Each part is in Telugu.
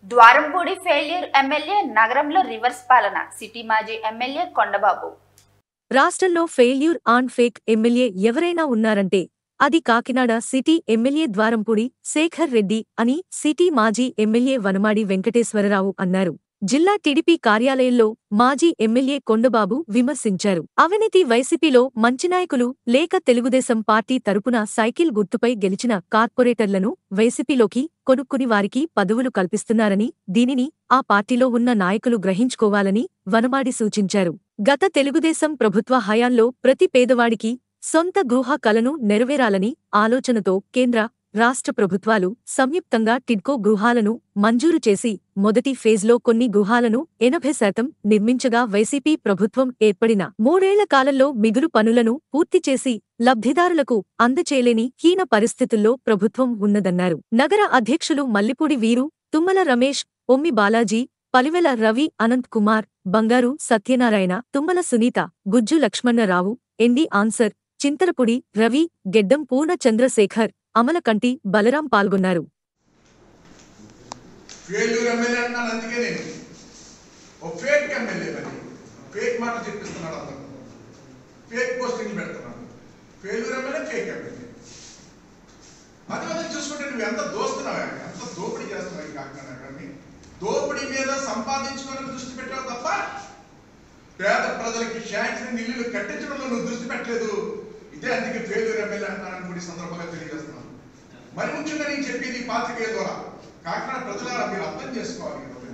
ద్వారంపూడి ఫెయిల్యూర్ ఎమ్మెల్యే నగరంలో రివర్స్ పాలన సిటీ మాజీ ఎమ్మెల్యే కొండబాబు రాష్ట్రంలో ఫెయిల్యూర్ ఆన్ ఫేక్ ఎమ్మెల్యే ఎవరైనా ఉన్నారంటే అది కాకినాడ సిటీ ఎమ్మెల్యే ద్వారంపూడి శేఖర్ రెడ్డి అని సిటీ మాజీ ఎమ్మెల్యే వనమాడి వెంకటేశ్వరరావు అన్నారు జిల్లా టీడీపీ కార్యాలయంలో మాజీ ఎమ్మెల్యే కొండబాబు విమర్శించారు అవినీతి వైసీపీలో మంచి నాయకులు లేక తెలుగుదేశం పార్టీ తరపున సైకిల్ గుర్తుపై గెలిచిన కార్పొరేటర్లను వైసీపీలోకి కొనుక్కుని వారికి పదవులు కల్పిస్తున్నారని దీనిని ఆ పార్టీలో ఉన్న నాయకులు గ్రహించుకోవాలని వనమాడి సూచించారు గత తెలుగుదేశం ప్రభుత్వ హయాంలో ప్రతి పేదవాడికి సొంత గృహ కలను నెరవేరాలని ఆలోచనతో కేంద్ర రాష్ట్ర ప్రభుత్వాలు సంయుక్తంగా టిడ్కో గృహాలను మంజూరు చేసి మొదటి ఫేజ్లో కొన్ని గృహాలను ఎనభై శాతం నిర్మించగా వైసీపీ ప్రభుత్వం ఏర్పడిన మూడేళ్ల కాలంలో మిగులు పనులను పూర్తి చేసి లబ్ధిదారులకు అందచేయలేని హీన పరిస్థితుల్లో ప్రభుత్వం ఉన్నదన్నారు నగర అధ్యక్షులు మల్లిపూడి వీరు తుమ్మల రమేష్ ఒమ్మి బాలాజీ పలివెల రవి అనంత్ కుమార్ బంగారు సత్యనారాయణ తుమ్మల సునీత గుజ్జు లక్ష్మణరావు ఎండి ఆన్సర్ చింతలపుడి రవి గెడ్డం పూర్ణ చంద్రశేఖర్ అమలకంటి బలరాం పాల్గొన్నారు ఫెయిల్యూర్ ఎమ్మెల్యే అంటున్నాను అందుకే నేను ఓ ఫేక్ ఎమ్మెల్యే మరి ఫేక్ మాట చెప్పిస్తున్నాడు అందరూ ఫేక్ పోస్టింగ్లు పెడుతున్నాడు ఫెయిల్యూర్ ఎమ్మెల్యే ఫేక్ ఎమ్మెల్యే అది మనం చూసుకుంటే నువ్వు ఎంత దోస్తున్నావు ఎంత దోపిడీ చేస్తున్నావు ఈ కాకినాడ కానీ దోపిడీ మీద సంపాదించుకోవడానికి దృష్టి పెట్టావు తప్ప పేద ప్రజలకి శాంక్షన్ ఇల్లులు కట్టించడంలో నువ్వు దృష్టి పెట్టలేదు ఇదే అందుకే ఫెయిల్యూర్ ఎమ్మెల్యే అంటున్నానని కూడా ఈ సందర్భంగా తెలియజేస్తున్నాను మరి ముఖ్యంగా నేను చెప్పేది ఈ పాత్రికేయ ద్వారా కాకినాడ ప్రజలారా మీరు అర్థం చేసుకోవాలి ఈ రోజున.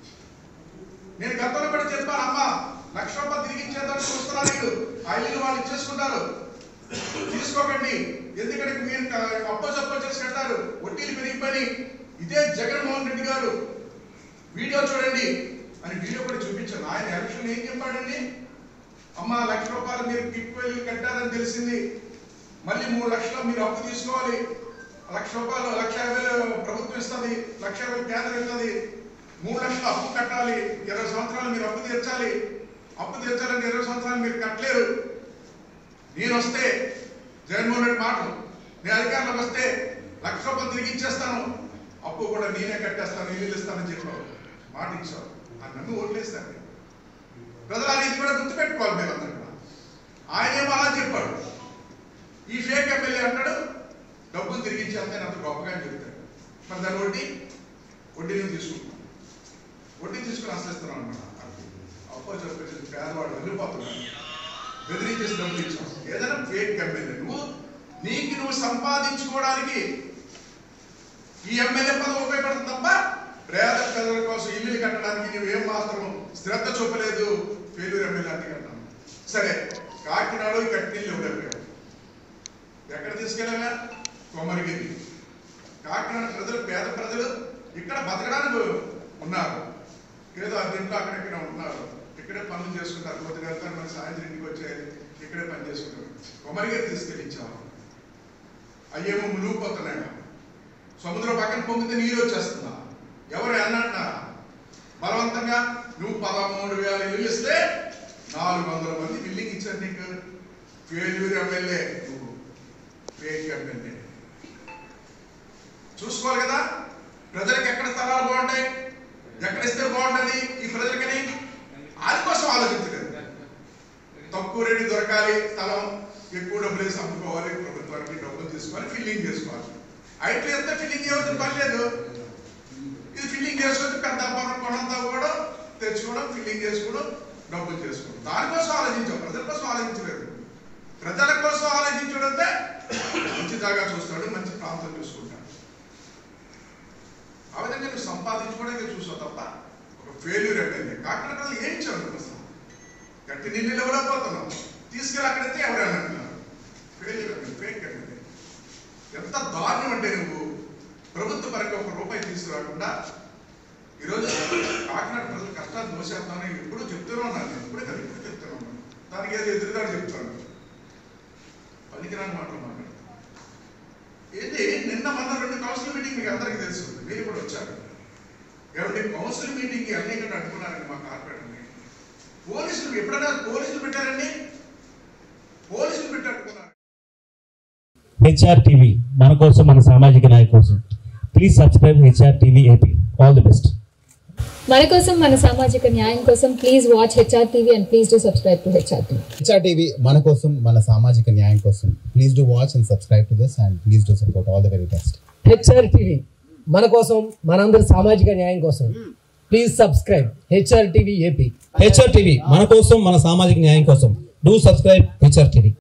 నేను గతంలో కూడా చెప్పాను అమ్మా లక్ష రూపాయలు తిరిగి ఇచ్చేదాన్ని చూస్తున్నారు వీళ్ళు ఆ ఇల్లు వాళ్ళు ఇచ్చేసుకుంటారు తీసుకోకండి ఎందుకంటే మీరు క- అప్పో చప్పో చేసి కట్టారు వడ్డీలు పెరిగిపోయి ఇదే జగన్మోహన్ రెడ్డి గారు వీడియో చూడండి అని వీడియో కూడా చూపించాను ఆయన ఎలక్షన్ ఏం చెప్పాడండి అమ్మ లక్ష రూపాయలు మీరు కిక్ వెళ్ళి కట్టారని తెలిసింది మళ్ళీ మూడు లక్షలు మీరు అప్పు తీసుకోవాలి లక్ష రూపాయలు లక్ష యాభై వేలు ప్రభుత్వం ఇస్తుంది లక్ష యాభై వేలు కేంద్రం ఇస్తుంది మూడు లక్షలు అప్పు కట్టాలి ఇరవై సంవత్సరాలు మీరు అప్పు తీర్చాలి అప్పు తీర్చాలంటే ఇరవై సంవత్సరాలు మీరు కట్టలేరు నేను వస్తే జగన్మోహన్ రెడ్డి మాటలు నేను అధికారంలోకి వస్తే లక్ష రూపాయలు తిరిగి ఇచ్చేస్తాను అప్పు కూడా నేనే కట్టేస్తాను ఇల్లు ఇస్తానని చెప్పావు మాట ఇచ్చావు ఆ నన్ను ఓట్లేస్తాను ప్రజలు ఇది కూడా గుర్తుపెట్టుకోవాలి మీరందరూ కూడా ఆయన ఏమో అలా చెప్పాడు ఈ ఫేక్ ఎమ్మెల్యే అంటాడు డబ్బులు తిరిగి ఇచ్చేస్తే అంత గొప్పగా అని చెప్తాడు మరి దాని వడ్డీ వడ్డీ నేను తీసుకుంటున్నాను వడ్డీ తీసుకుని ఆశిస్తున్నాను అనమాట అప్పో చెప్పేసి పేదవాడు వెళ్ళిపోతున్నాడు బెదిరించేసి డబ్బులు ఇచ్చాం ఏదైనా ఫేక్ ఎమ్మెల్యే నువ్వు నీకు నువ్వు సంపాదించుకోవడానికి ఈ ఎమ్మెల్యే పదవి ఉపయోగపడుతుంది తప్ప పేద ప్రజల కోసం ఇల్లు కట్టడానికి నువ్వు ఏం మాత్రం శ్రద్ధ చూపలేదు ఫెయిల్యూర్ ఎమ్మెల్యే అంటే కట్టాను సరే కాకినాడ కట్టినీళ్ళు ఎవడెప్పాడు ఎక్కడ తీసుకెళ్ళాలా కొమరగిరి కాకినాడ ప్రజలు పేద ప్రజలు ఇక్కడ బతకడానికి ఉన్నారు ఏదో అద్దెంట్లో అక్కడెక్కడ ఉంటున్నారు ఇక్కడే పనులు చేసుకుంటారు కొద్దిగా వెళ్తారు మన సాయంత్రం ఇంటికి వచ్చేది ఇక్కడే పని చేసుకుంటారు కొమరగిరి తీసుకెళ్ళి ఇచ్చాము అయ్యేమో మునిగిపోతున్నాయి సముద్రం పక్కన పొంగితే నీరు వచ్చేస్తుందా ఎవరు అన్నట్టున్నారా బలవంతంగా నువ్వు పదమూడు వేల ఇల్లు ఇస్తే నాలుగు వందల మంది బిల్డింగ్ ఇచ్చారు నీకు ఫెయిల్యూర్ ఎమ్మెల్యే నువ్వు ఫేక్ ఎమ్మెల్యే చూసుకోవాలి కదా ప్రజలకు ఎక్కడ స్థలాలు బాగుంటాయి ఎక్కడ ఇస్తే బాగుంటుంది ఈ ప్రజలకని అది కోసం ఆలోచించలేదు తక్కువ రేటు దొరకాలి స్థలం ఎక్కువ డబ్బులు వేసి అమ్ముకోవాలి ప్రభుత్వానికి డబ్బులు తీసుకోవాలి ఫిల్లింగ్ చేసుకోవాలి అయితే ఎంత ఫిల్లింగ్ చేయవలసిన పని లేదు ఇది ఫిల్లింగ్ చేసుకొని పెద్ద అపారం కొనంతా కూడా తెచ్చుకోవడం ఫిల్లింగ్ చేసుకోవడం డబ్బులు చేసుకోవడం దానికోసం ఆలోచించాం ప్రజల కోసం ఆలోచించలేదు ప్రజల కోసం ఆలోచించడంతే మంచి జాగా చూస్తాడు మంచి ప్రాంతం చూసుకుంటాడు ఆ విధంగా నువ్వు సంపాదించుకోవడానికి చూసావు తప్ప ఒక ఫెయిల్యూర్ ఎమ్మెల్యే కాకినాడ ప్రజలు ఏం ఇచ్చారు అసలు గట్టి నీళ్ళు ఇవ్వలేకపోతున్నాం తీసుకెళ్ళి అక్కడైతే ఎవరైనా అంటున్నారు ఫెయిల్యూర్ ఎమ్మెల్యే ఫేక్ ఎమ్మెల్యే ఎంత దారుణం అంటే నువ్వు ప్రభుత్వ పరంగా ఒక రూపాయి తీసుకురాకుండా ఈరోజు కాకినాడ ప్రజలు కష్టాలు దోసేస్తామని ఎప్పుడు చెప్తూనే ఉన్నాను నేను ఇప్పుడే కదా ఇప్పుడు చెప్తూనే ఉన్నాను దానికి ఏదో ఎదురుదాడు చెప్తాను పనికిరాని మాటలు మాట్లాడతాను ఏంటి నిన్న మొన్న రెండు కౌన్సిల్ మీటింగ్ మీకు అందరికీ తెలుసు మీరు కూడా వచ్చారు ఏమంటే కౌన్సిల్ మీటింగ్ అన్ని ఇక్కడ అడ్డుకున్నారండి మా కార్పొరేటర్ని పోలీసులు ఎప్పుడైనా పోలీసులు పెట్టారండి పోలీసులు పెట్టి అడ్డుకున్నారు హెచ్ఆర్ టీవీ మన కోసం మన సామాజిక నాయకు కోసం please subscribe HR TV AP all the best మన కోసం మన సామాజిక న్యాయం కోసం please watch HR TV and please do subscribe to HR TV HR TV మన కోసం మన సామాజిక న్యాయం కోసం please do watch and subscribe to this and please do support all the very best HR TV మన కోసం మనందరి సామాజిక న్యాయం కోసం please subscribe HR TV AP HR TV మన కోసం మన సామాజిక న్యాయం కోసం డూ సబ్స్క్రైబ్ హెచ్ఆర్ టీవీ